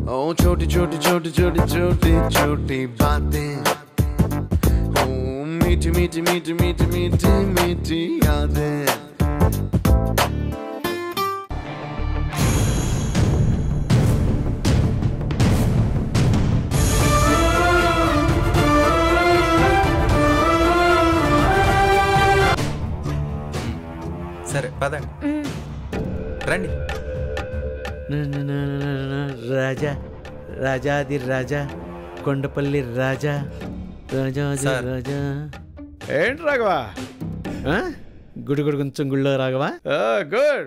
ओ छोटी छोटी छोटी छोटी छोटी छोटी बातें ओ मीठी मीठी मीठी मीठी मीठी मीठी यादें సరే పదండి రండి రాజా రాజాది రాజా కొండపల్లి రాజా రాజాది సార్. రాజా ఏంటి రాఘవా ఆ? గుడి గుడి కొంచెం గుళ్ళో రాఘవా గుడ్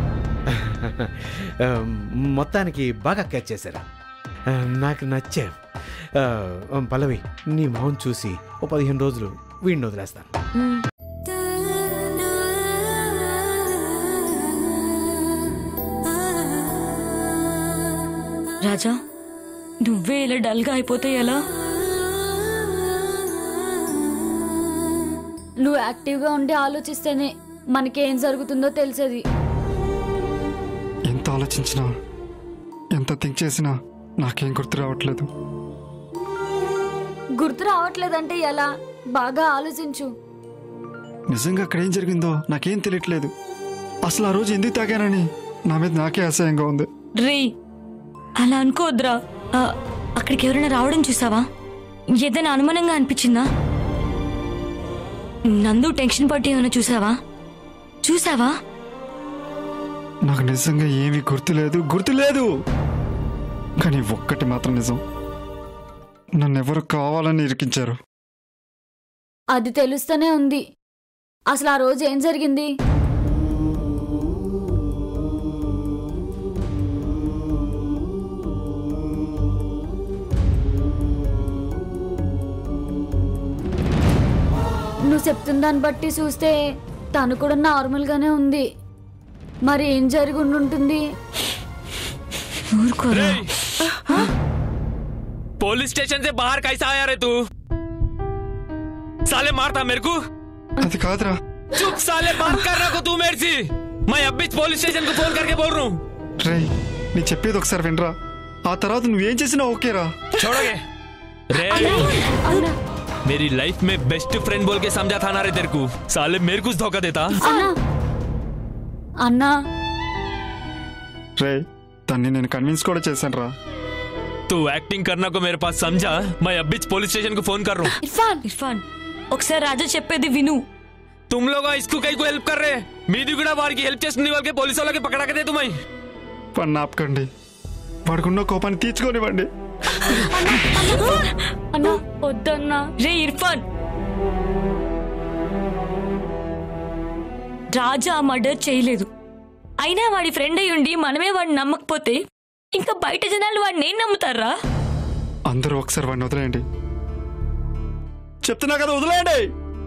మొత్తానికి బాగా క్యాచ్ చేశారు ఆ, నాకు నచ్చా ఆ, పల్లవి నీ మొహం చూసి ఓ పదిహేను రోజులు వీడిని వదిలేస్తాను రాజా నువ్వే ఇలా డల్గా అయిపోతే ఎలా నువ్వు యాక్టివ్గా ఉండి ఆలోచిస్తేనే మనకేం జరుగుతుందో తెలిసేది ఎంత ఆలోచించినా ఎంత థింక్ చేసినా నాకేం గుర్తు రావట్లేదు గుర్తు రావట్లేదంటే ఎలా బాగా ఆలోచించు నిజంగా అక్కడ ఏం జరిగిందో నాకేం తెలియట్లేదు అసలు ఆ రోజు ఎందుకు తాగానని నా మీద నాకే అసహ్యంగా ఉంది రే అలా అనుకోవద్దురా ఆ, అక్కడికి ఎవరైనా రావడం చూసావా ఏదైనా అనుమానంగా అనిపించిందా నందు టెన్షన్ పట్టి ఏమైనా చూసావా చూసావా నాకు నిజంగా ఏమీ గుర్తులేదు గుర్తులేదు కానీ ఒక్కటి మాత్రం నిజం నన్నెవరు కావాలని ఇరికించారు అది తెలుస్తూనే ఉంది అసలు ఆ రోజు ఏం జరిగింది నువ్వు చెప్తున్న దాన్ని బట్టి చూస్తే తను కూడా నార్మల్గానే ఉంది మరి ఏం జరిగి ఉండుంటుంది ఊరుకోరా पुलिस स्टेशन से बाहर कैसा आया रे तू साले मारता मेरे को అది కాదురా चुप साले बात कर रहा को तू मेरे से मैं अब भी पुलिस स्टेशन को फोन करके बोल रहा हूँ రేయ్ నీ చెప్పేది ఒకసారి వినరా ఆ తర్వాత నువ్వేం చేసినా ఓకేరా छोड़ोगे रे అన్నా मेरी लाइफ में बेस्ट फ्रेंड बोल के समझा था ना रे तेरे को साले मेरे को धोखा देता అన్నా అన్నా రే తన్ని నేను కన్విన్స్ కూడా చేశాను రా तू एक्टिंग करना को मेरे पास समझा मैं अब भी पुलिस स्टेशन को फोन कर रहा हूँ ఇర్ఫాన్ ఇర్ఫాన్ ఒకసారి రాజా చెప్పేది విను तुम लोग इसको कहीं को हेल्प कर रहे మీది కూడా వారికి హెల్ప్ చేస్తుంది వాళ్ళకి పోలీసు వాళ్ళకి పక్కడకదే తుమ్మాయి వాడిని ఆపకండి వాడికున్న కోపాన్ని తీర్చుకోనివ్వండి అన్నా వద్దన్నా రే ఇర్ఫాన్ రాజా మర్డర్ చేయలేదు అయినా వాడి ఫ్రెండ్ అయి ఉండి మనమే వాడిని నమ్మకపోతే ఇంకా బయట జనాలు వాడిని ఏం నమ్ముతారా అందరూ ఒకసారి వాడిని వదిలేయండి చెప్తున్నా కదా వదిలేయండి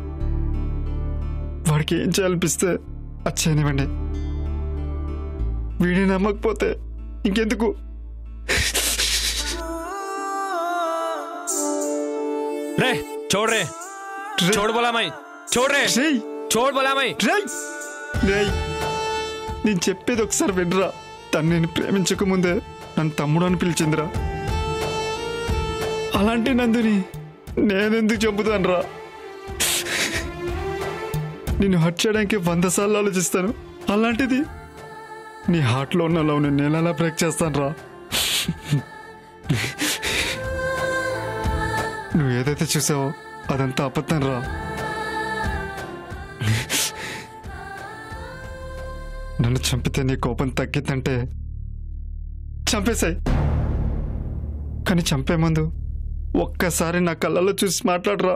వాడికి ఏం చేయాలనిపిస్తే అది చేయనివ్వండి వీడిని నమ్మకపోతే ఇంకెందుకు రే छोड़ रे రే- छोड़ बोला मैं छोड़ रे రేయ్, छोड़ बोला मैं రేయ్, రేయ్. నేను చెప్పేది ఒకసారి వినరా తను నేను ప్రేమించక ముందే నన్ను తమ్ముడు అని పిలిచిందిరా అలాంటి నందుని నేనెందుకు చంపుతాను రా నిన్ను హట్ చేయడానికి వంద సార్లు ఆలోచిస్తాను అలాంటిది నీ హార్ట్లో ఉన్న లవ్ నేను ఎలా బ్రేక్ చేస్తాను రా నువ్వు ఏదైతే చూసావో అదంతా అబద్ధం రా నన్ను చంపితే నీ కోపం తగ్గిద్దంటే చంపేశాయి కానీ చంపే ముందు ఒక్కసారి నా కళ్ళలో చూసి మాట్లాడరా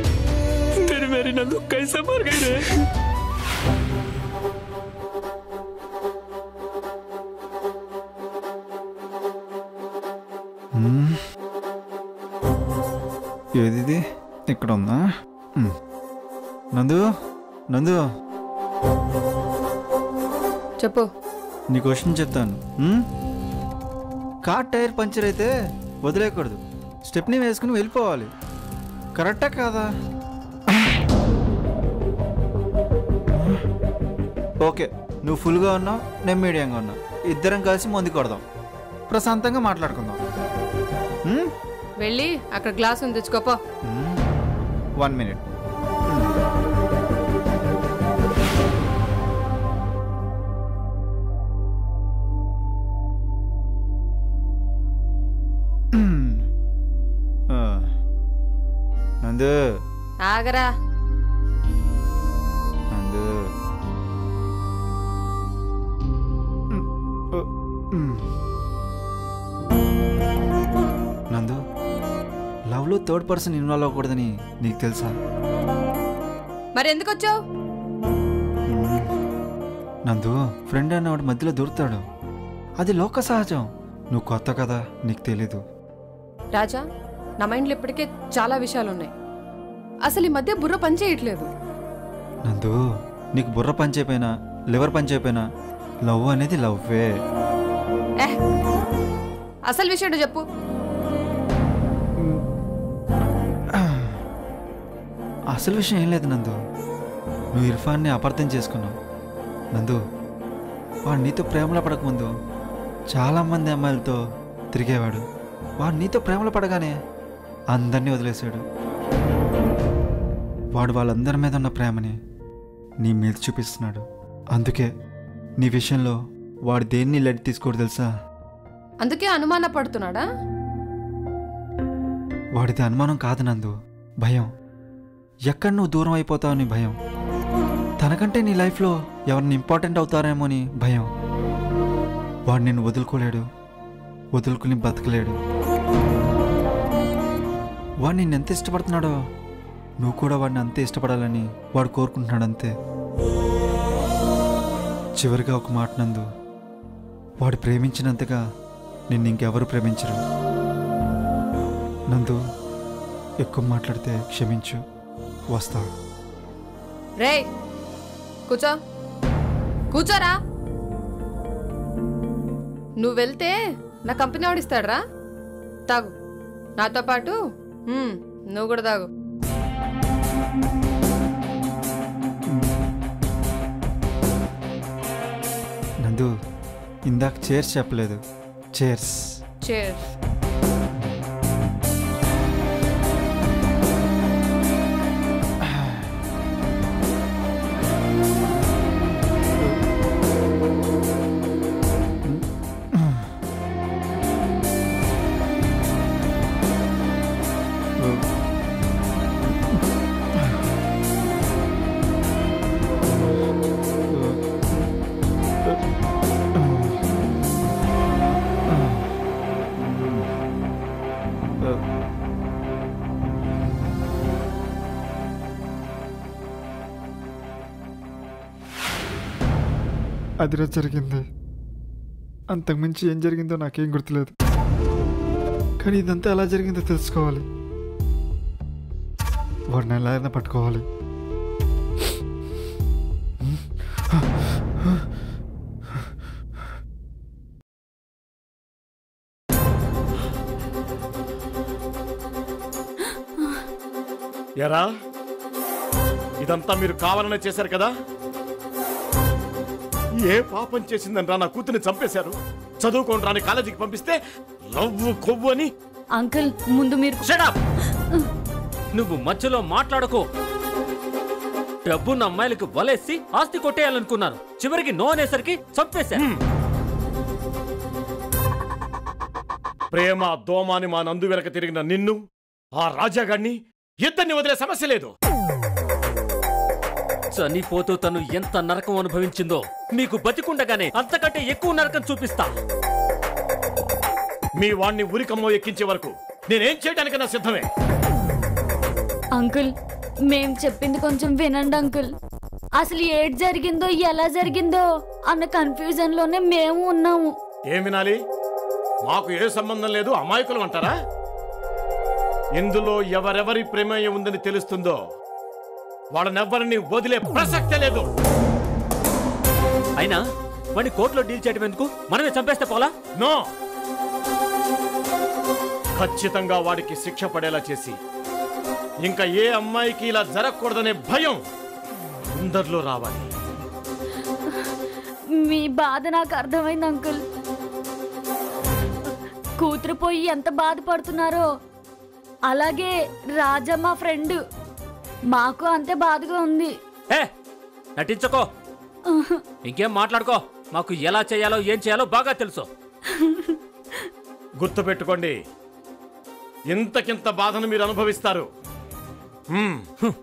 तेरी मेरी नंदू कैसे मर गई रे మ్మ్. ఏది ఇది ఇక్కడ ఉందా మ్మ్. నందు నందు చెప్పు నీ క్వశ్చన్ చెప్తాను మ్మ్? కార్ టైర్ పంచర్ అయితే వదిలేయకూడదు స్టెప్ని వేసుకుని వెళ్ళిపోవాలి కరెక్టా కాదా ఓకే నువ్వు ఫుల్గా ఉన్నావు నేను మీడియంగా ఉన్నా ఇద్దరం కలిసి ముందుకు కొడదాం ప్రశాంతంగా మాట్లాడుకుందాం మ్మ్? వెళ్ళి అక్కడ గ్లాస్ ఉంది తెచ్చుకోపో మ్మ్. వన్ మినిట్ మ్మ్. ఆ. నందు ఆగరా నందు మ్మ్. ఓ. మ్మ్. నందు లవ్లో థర్డ్ పర్సన్ ఇన్వాల్వ్ అవ్వకూడదని నీకు తెలుసా మరి ఎందుకు వచ్చావు మ్మ్. నందు ఫ్రెండ్ అన్నవాడు మధ్యలో దూరుతాడు అది లోక సహజం నువ్వు కొత్త కదా నీకు తెలీదు రాజా నా మైండ్లో ఇప్పటికే చాలా విషయాలు ఉన్నాయి అసలు ఈ మధ్య బుర్ర పని చేయట్లేదు నందు నీకు బుర్ర పనిచేపోయినా లివర్ పనిచేపోయినా లవ్ అనేది లవ్వే ఏ అసలు విషయం ఏంటో చెప్పు అసలు విషయం ఏం లేదు నందు నువ్వు ఇర్ఫాన్ని అపార్థం చేసుకున్నావు నందు వాడు నీతో ప్రేమలో పడకముందు చాలామంది అమ్మాయిలతో తిరిగేవాడు వాడు నీతో ప్రేమలో పడగానే అందరినీ వదిలేశాడు వాడు వాళ్ళందరి మీద ఉన్న ప్రేమని నీ మీద చూపిస్తున్నాడు అందుకే నీ విషయంలో వాడు దేన్ని లెట్ తీసుకోడు తెలుసా అందుకే అనుమాన పడుతున్నాడా వాడిది అనుమానం కాదు నందు భయం ఎక్కడ నువ్వు దూరం అయిపోతావని భయం తనకంటే నీ లైఫ్లో ఎవరిని ఇంపార్టెంట్ అవుతారేమో అని భయం వాడు నిన్ను వదులుకోలేడు వదులుకుని బతకలేడు వాడు నిన్ను ఎంత ఇష్టపడుతున్నాడో నువ్వు కూడా వాడిని అంతే ఇష్టపడాలని వాడు కోరుకుంటున్నాడు అంతే చివరిగా ఒక మాట నందు వాడు ప్రేమించినంతగా నిన్ను ఇంకెవరు ప్రేమించరు నందు ఎక్కువ మాట్లాడితే క్షమించు వస్తా రే కూర్చో కూర్చోరా నువ్వు వెళ్తే నా కంపెనీ ఆడిస్తాడరా తాగు నాతో పాటు మ్మ్, నువ్వు కూడా తాగు నందు ఇందాక చేర్స్ చెప్పలేదు చేర్స్ చేర్ అదిరా జరిగింది అంతకుమించి ఏం జరిగిందో నాకేం గుర్తులేదు కానీ ఇదంతా ఎలా జరిగిందో తెలుసుకోవాలి వాడిని ఎలా అయినా పట్టుకోవాలి ఎరా ఇదంతా మీరు కావాలనే చేశారు కదా ఏ పాపం చేసిందని రా నా కూతుర్ని చంపేశారు చదువుకోండి రాని కాలేజీకి పంపిస్తే లవ్వు కొవ్వు అని అంకుల్ ముందు మీరు షడప్ నువ్వు మధ్యలో మాట్లాడకో డబ్బున్న అమ్మాయిలకు వలేసి ఆస్తి కొట్టేయాలనుకున్నాను చివరికి నో అనేసరికి చంపేశా ప్రేమ దోమాని మా నందు వెనక తిరిగిన నిన్ను ఆ రాజాగాడిని ఇద్దరిని వదిలే సమస్య లేదు చనిపోతూ తను ఎంత నరకం అనుభవించిందో మీకు బతికుండగానే అంతకంటే ఎక్కువ నరకం చూపిస్తా మీ వాణ్ణి ఉరికమ్మో ఎక్కించే వరకు నేనేం చేయడానికైనా సిద్ధమే అంకుల్ మేం చెప్పింది కొంచెం వినండి అంకుల్ అసలు ఏడ్ జరిగిందో ఎలా జరిగిందో అన్న కన్ఫ్యూజన్ లోనే మేము ఉన్నాము ఏం వినాలి మాకు ఏ సంబంధం లేదు అమాయకులు అంటారా ఇందులో ఎవరెవరి ప్రమేయం ఉందని తెలుస్తుందో వాళ్ళనెవ్వరిని వదిలే ప్రసక్తే లేదు అయినా వాడిని కోర్టులో డీల్ చేయడం ఎందుకు మనమే చంపేస్తే పోలా నో ఖచ్చితంగా వాడికి శిక్ష పడేలా చేసి ఇంకా ఏ అమ్మాయికి ఇలా జరగకూడదనే భయం అందరిలో రావాలి మీ బాధ నాకు అర్థమైంది అంకుల్ కూతురు పోయి ఎంత బాధపడుతున్నారో అలాగే రాజా మా ఫ్రెండ్ మాకు అంతే బాధగా ఉంది ఏ నటించకో ఇంకేం మాట్లాడుకో మాకు ఎలా చేయాలో ఏం చేయాలో బాగా తెలుసు గుర్తుపెట్టుకోండి ఇంతకింత బాధను మీరు అనుభవిస్తారు హ్మ్.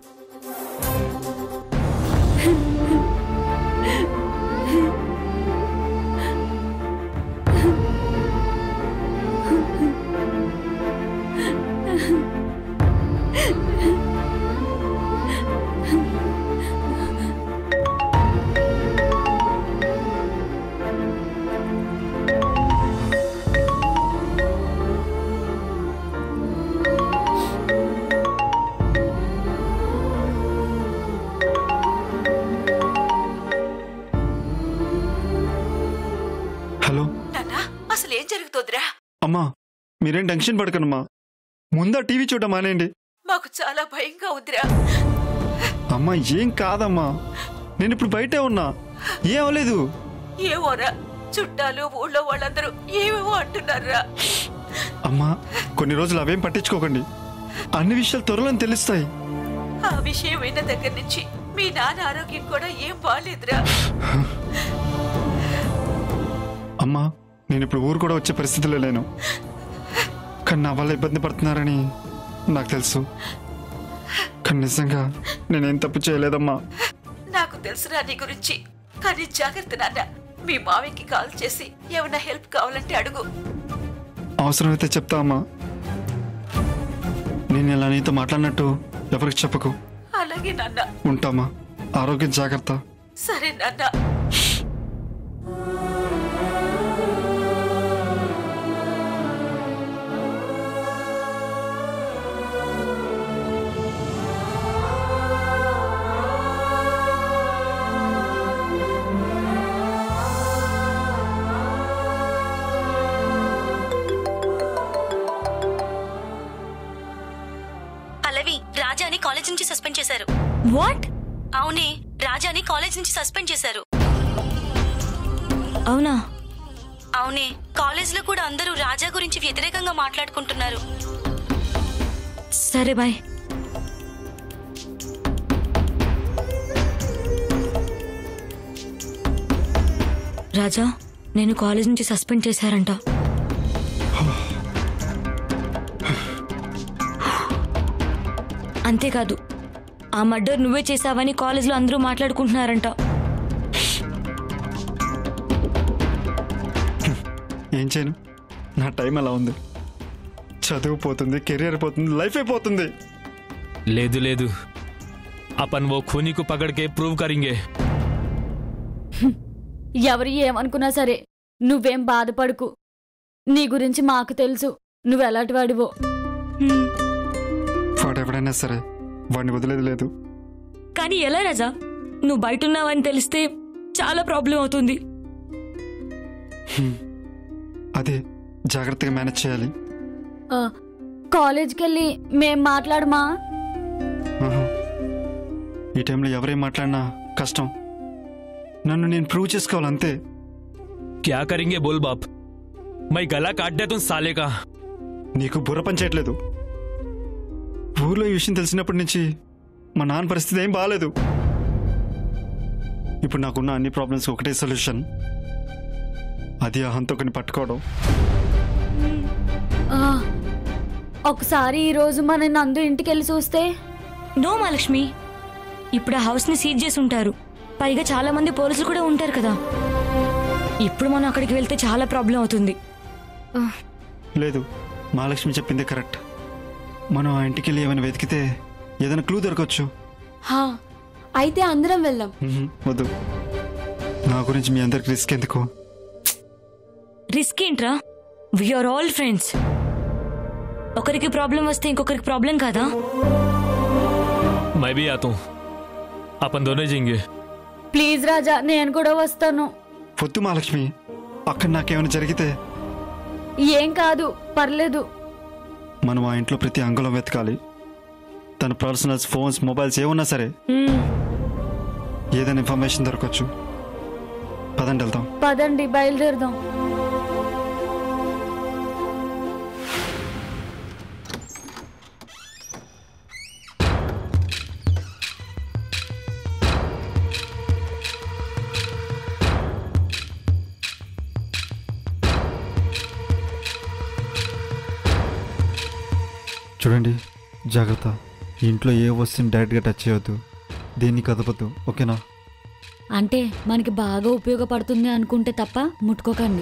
హలో నాన్నా అసలు ఏం జరుగుతోందిరా అమ్మా మీరేం టెన్షన్ పడకండమ్మా ముందా టీవీ చూడడం మానేయండి మాకు చాలా భయంగా ఉందిరా అమ్మా ఏం కాదమ్మా నేను ఇప్పుడు బయటే ఉన్నా ఏం అవ్వలేదు ఏవోరా చుట్టాలు ఊళ్ళో వాళ్ళందరూ ఏవేవో అంటున్నారా అమ్మా కొన్ని రోజులు అవేం పట్టించుకోకండి అన్ని విషయాలు త్వరలో తెలుస్తాయి ఆ విషయం విన్న దగ్గర నుంచి మీ నాన్న ఆరోగ్యం కూడా ఏం బాగాలేదురా అమ్మా నేను ఇప్పుడు ఊరు కూడా వచ్చే పరిస్థితిలో లేను కానీ నా వల్ల ఇబ్బంది పడుతున్నారని నాకు తెలుసు కానీ నిజంగా నేనేం తప్పు చేయలేదమ్మా నాకు తెలుసురా నీ గురించి కానీ జాగ్రత్త నాన్న మీ మావయ్యకి కాల్ చేసి ఏమైనా హెల్ప్ కావాలంటే అడుగు అవసరమైతే చెప్తా అమ్మా నేను ఇలా నీతో మాట్లాడినట్టు ఎవరికి చెప్పకు అలాగే నాన్న ఉంటామా ఆరోగ్యం జాగ్రత్త సరే నాన్న పల్లవి రాజాని కాలేజ్ నుంచి సస్పెండ్ చేశారు వాట్ అవునే రాజాని కాలేజ్ నుంచి సస్పెండ్ చేశారు అవునా అవునే కాలేజ్ లో కూడా అందరూ రాజా గురించి వ్యతిరేకంగా మాట్లాడుకుంటున్నారు సరే బాయ్ రాజా నేను కాలేజ్ నుంచి సస్పెండ్ చేశారంట అంతేకాదు ఆ మర్డర్ నువ్వే చేశావని కాలేజ్లో అందరూ మాట్లాడుకుంటున్నారంట ఏం చేయను నా టైం అలా ఉంది చదువు పోతుంది కెరియర్ పోతుంది లైఫ్ అయిపోతుంది లేదు లేదు अपन वो खूनी को पकड़ के प्रूव करेंगे ఎవరు ఏమనుకున్నా సరే నువ్వేం బాధపడకు నీ గురించి మాకు తెలుసు నువ్వు ఎలాంటి వాడివో వాడు ఎవడైనా సరే వాడిని వదిలేదు లేదు కానీ ఎలా రాజా నువ్వు బయట ఉన్నావని తెలిస్తే చాలా ప్రాబ్లం అవుతుంది హ్మ్. అదే జాగ్రత్తగా మేనేజ్ చేయాలి ఆ, కాలేజ్కి వెళ్ళి మేం మాట్లాడమా ఆహా. ఈ టైంలో ఎవరేం మాట్లాడినా కష్టం నన్ను నేను ప్రూవ్ చేసుకోవాలి అంతే क्या करेंगे बोल बाप मैं गला काट दे तुम साले का నీకు బుర్ర పని చేయట్లేదు ఊర్లో ఈ విషయం తెలిసినప్పటి నుంచి మా నాన్న పరిస్థితి ఏం బాగాలేదు ఇప్పుడు నాకున్న అన్ని ప్రాబ్లమ్స్ ఒకటే సొల్యూషన్ అది ఆ హంతకుని పట్టుకోవడం ఆ, ఒకసారి ఈ రోజు మన నందు ఇంటికి వెళ్ళి చూస్తే నో మహాలక్ష్మి ఇప్పుడు ఆ హౌస్ ని సీజ్ చేసి ఉంటారు పైగా చాలా మంది పోలీసులు కూడా ఉంటారు కదా ఇప్పుడు మనం అక్కడికి వెళ్తే చాలా ప్రాబ్లం అవుతుంది ఆ, లేదు మహాలక్ష్మి చెప్పిందే కరెక్ట్ మనం ఆ ఇంటికి వెళ్ళి ఏమైనా వెతికితే ఏదైనా క్లూ దొరకవచ్చు హా అయితే అందరం వెళ్దాం మ్హూ, వద్దు నా గురించి మీ అందరికి రిస్క్ ఎందుకు రిస్క్ ఏంట్రా వీఆర్ ఆల్ ఫ్రెండ్స్ ఒకరికి ప్రాబ్లం వస్తే ఇంకొకరికి ప్రాబ్లం కాదా मैं भी आता हूँ अपन दोनों ही जाएंगे ప్లీజ్ రాజా నేను కూడా వస్తాను వద్దు మహాలక్ష్మి అక్కడ నాకేమైనా జరిగితే ఏం కాదు పర్లేదు మనం ఆ ఇంట్లో ప్రతి అంగుళం వెతకాలి తన పర్సనల్స్ ఫోన్స్ మొబైల్స్ ఏమున్నా సరే మ్మ్. ఏదైనా ఇన్ఫర్మేషన్ దొరకచ్చు పదండి వెళ్దాం పదండి బయలుదేరదాం చూడండి జాగ్రత్త ఈ ఇంట్లో ఏ వస్తువుని డైరెక్ట్గా టచ్ చేయొద్దు దేన్ని కదపద్దు ఓకేనా అంటే మనకి బాగా ఉపయోగపడుతుంది అనుకుంటే తప్ప ముట్టుకోకండి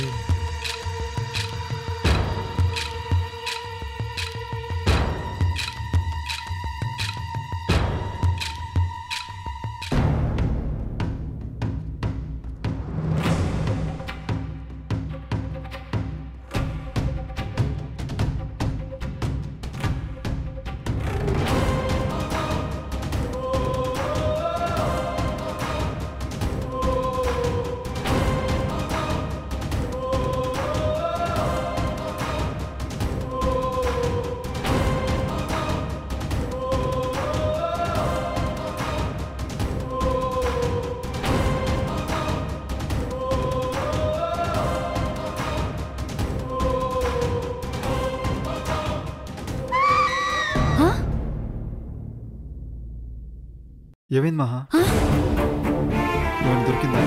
ఏమైంది మహా ఏమైనా దొరికిందా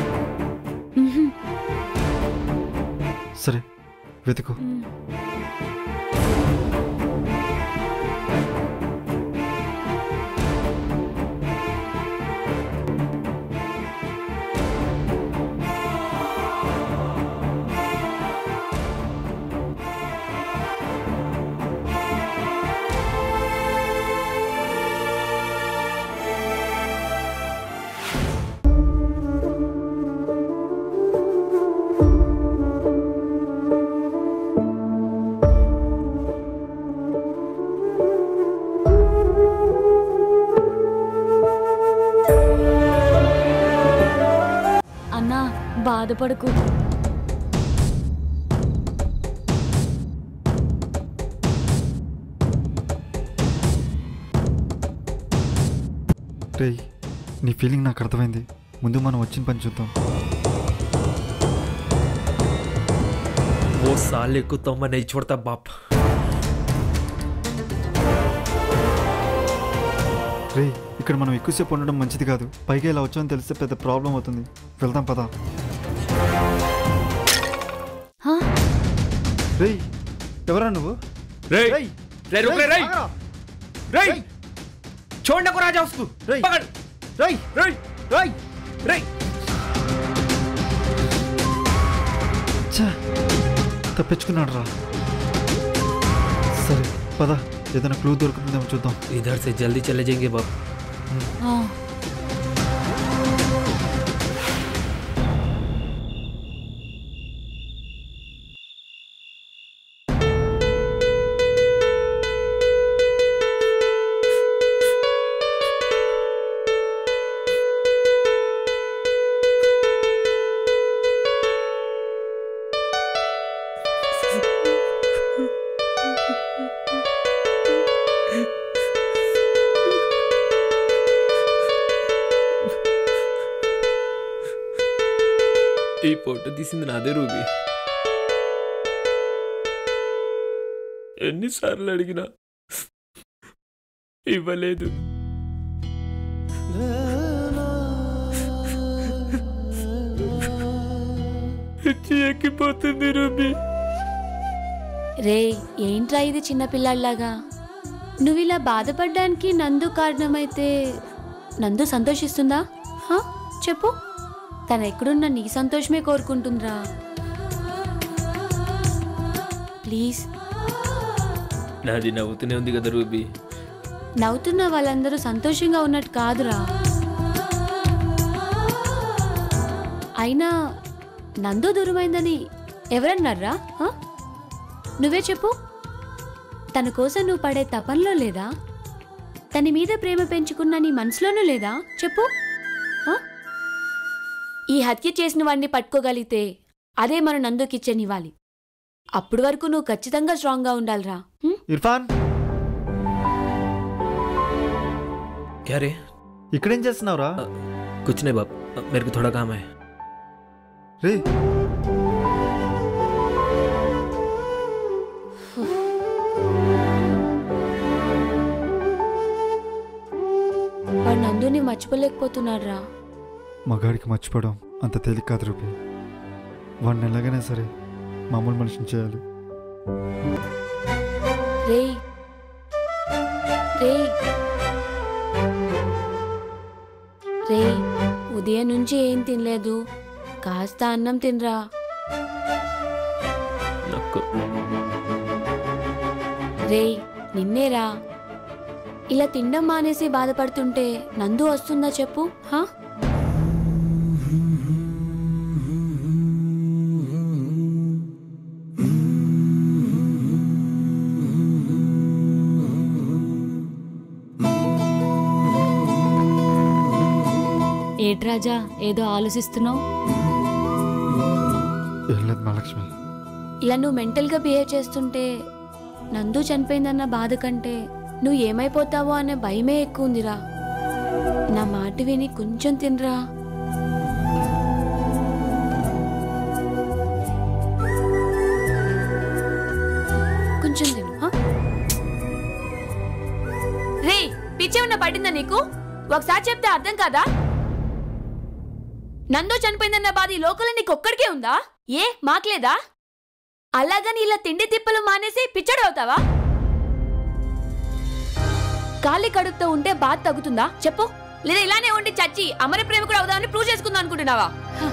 సరే వెతుకు అన్నా బాధపడకు రేయ్ నీ ఫీలింగ్ నాకు అర్థమైంది ముందు మనం వచ్చిన పని చూద్దాం वो साले को तो मैं नहीं छोड़ता बाप రే ఇక్కడ మనం ఎక్కువసేపు ఉండడం మంచిది కాదు పైగా ఇలా వచ్చామని తెలిస్తే పెద్ద ప్రాబ్లం అవుతుంది వెళ్దాం పదా రేయ్ ఎవరా నువ్వు रे రేయ్, रे रुक रे रे ఆగరా. रे छोड़ने को राजा उसको రేయ్, पकड़ రేయ్, रे రేయ్. रे ఛే, తప్పించుకున్నాడు రా సరే పద ఏదైనా క్లూ దొరుకుతుందేమో చూద్దాం इधर से जल्दी चले जाएंगे बाप ఆ, ఈ ఫోటో తీసింది నాదే రూబీ ఎన్నిసార్లు అడిగినా ఇవ్వలేదు పిచ్చి ఎక్కిపోతుంది రూబీ రే ఏంట్రా ఇది చిన్నపిల్లాడిలాగా నువ్వు ఇలా బాధపడ్డానికి నందు కారణమైతే నందు సంతోషిస్తుందా హా? చెప్పు తను ఎక్కడున్నా నీ సంతోషమే కోరుకుంటుందిరా ప్లీజ్ నాది నవ్వుతూనే ఉంది కదా రూబీ నవ్వుతున్న వాళ్ళందరూ సంతోషంగా ఉన్నట్టు కాదురా అయినా నందు దూరమైందని ఎవరన్నారా హా? నువ్వే చెప్పు తన కోసం నువ్వు పడే తపంలో లేదా తన మీద ప్రేమ పెంచుకున్న నీ మనసులోనూ లేదా చెప్పు ఆ? ఈ హత్య చేసిన వాడిని పట్టుకోగలిగితే అదే మన నందుకిచ్చే నివ్వాలి అప్పుడు వరకు నువ్వు ఖచ్చితంగా స్ట్రాంగ్గా ఉండాలిరా హ్మ్? ఇర్ఫాన్ क्या रे ఇక్కడేం చేస్తున్నావురా कुछ नहीं बाप मेरे को थोड़ा काम है రే వాడు నందుని మర్చిపోలేకపోతున్నాడు రా మగాడికి మర్చిపోవడం అంత తేలిక కాదు రూపి వాడిని ఎలాగైనా సరే మామూలు మనిషిని చేయాలి రే రే రే ఉదయం నుంచి ఏం తినలేదు కాస్త అన్నం తినరా నాకు రే నిన్నేరా ఇలా తినడం మానేసి బాధపడుతుంటే నందు వస్తుందా చెప్పు హా ఏట్రాజా ఏదో ఆలోచిస్తున్నావు ఏం లేదు మహాలక్ష్మి ఇలా నువ్వు మెంటల్గా బిహేవ్ చేస్తుంటే నందు చనిపోయిందన్న బాధ కంటే నువ్వు ఏమైపోతావో అనే భయమే ఎక్కువ ఉందిరా నా మాట విని కొంచెం తినరా కొంచెం తిను హా? రే పిచ్చేమన్నా పడిందా నీకు ఒకసారి చెప్తే అర్థం కాదా నందో చనిపోయిందన్న బాధ ఈ లోకంలో నీకు ఒక్కడికే ఉందా ఏ మాట్లేదా అలాగని ఇలా తిండి తిప్పలు మానేసి పిచ్చడు అవుతావా ఖాళీ కడుపుతో ఉంటే బాధ తగ్గుతుందా చెప్పు లేదా ఇలానే ఉండి చచ్చి అమర ప్రేమ కూడా అవుదామని ప్రూవ్ చేసుకుందాం అనుకుంటున్నావా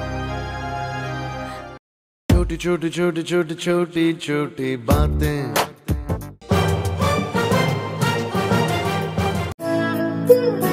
छोटी छोटी छोटी छोटी छोटी छोटी बातें